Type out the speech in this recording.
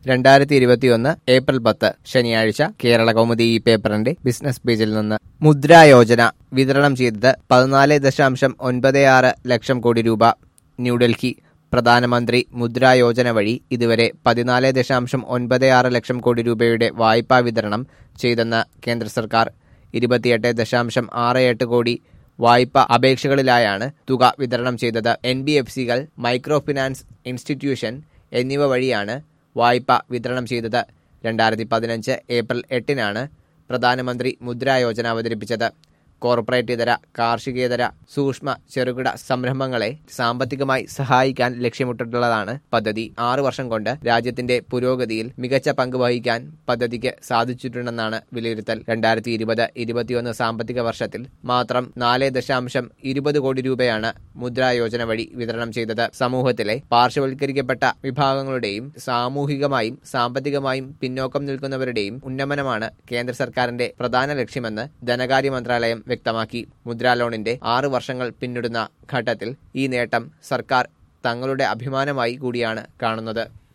രണ്ടായിരത്തി ഇരുപത്തിയൊന്ന് ഏപ്രിൽ പത്ത് ശനിയാഴ്ച കേരള കൗമുദി ഈ പേപ്പറിന്റെ ബിസിനസ് പേജിൽ നിന്ന് മുദ്രാ യോജന വിതരണം ചെയ്തത് പതിനാല് ദശാംശം ഒൻപത് ആറ് ലക്ഷം കോടി രൂപ ന്യൂഡൽഹി പ്രധാനമന്ത്രി മുദ്രാ യോജന വഴി ഇതുവരെ പതിനാല് ദശാംശം ഒൻപത് ആറ് ലക്ഷം കോടി രൂപയുടെ വായ്പാ വിതരണം ചെയ്തെന്ന് കേന്ദ്ര സർക്കാർ ഇരുപത്തിയെട്ട് ദശാംശം ആറ് എട്ട് കോടി വായ്പ അപേക്ഷകളിലായാണ് തുക വിതരണം ചെയ്തത് എൻ ബി എഫ് സികൾ മൈക്രോ ഫിനാൻസ് ഇൻസ്റ്റിറ്റ്യൂഷൻ എന്നിവ വഴിയാണ് വായ്പ വിതരണം ചെയ്തത് രണ്ടായിരത്തി പതിനഞ്ച് ഏപ്രിൽ എട്ടിനാണ് പ്രധാനമന്ത്രി മുദ്രാ യോജന അവതരിപ്പിച്ചത് കോർപ്പറേറ്റ് ഇതര കാർഷികേതര സൂക്ഷ്മ ചെറുകിട സംരംഭങ്ങളെ സാമ്പത്തികമായി സഹായിക്കാൻ ലക്ഷ്യമിട്ടിട്ടുള്ളതാണ് പദ്ധതി ആറു വർഷം കൊണ്ട് രാജ്യത്തിന്റെ പുരോഗതിയിൽ മികച്ച പങ്ക് വഹിക്കാൻ പദ്ധതിക്ക് സാധിച്ചിട്ടുണ്ടെന്നാണ് വിലയിരുത്തൽ രണ്ടായിരത്തി ഇരുപത് ഇരുപത്തിയൊന്ന് സാമ്പത്തിക വർഷത്തിൽ മാത്രം നാല് ദശാംശം ഇരുപത് കോടി രൂപയാണ് മുദ്രാ യോജന വഴി വിതരണം ചെയ്തത് സമൂഹത്തിലെ പാർശ്വവൽക്കരിക്കപ്പെട്ട വിഭാഗങ്ങളുടെയും സാമൂഹികമായും സാമ്പത്തികമായും പിന്നോക്കം നിൽക്കുന്നവരുടെയും ഉന്നമനമാണ് കേന്ദ്ര സർക്കാരിന്റെ പ്രധാന ലക്ഷ്യമെന്ന് ധനകാര്യ മന്ത്രാലയം വ്യക്തമാക്കി മുദ്രാ ലോണിന്റെ ആറ് വർഷങ്ങൾ പിന്നിടുന്ന ഘട്ടത്തിൽ ഈ നേട്ടം സർക്കാർ തങ്ങളുടെ അഭിമാനമായി കൂടിയാണ് കാണുന്നത്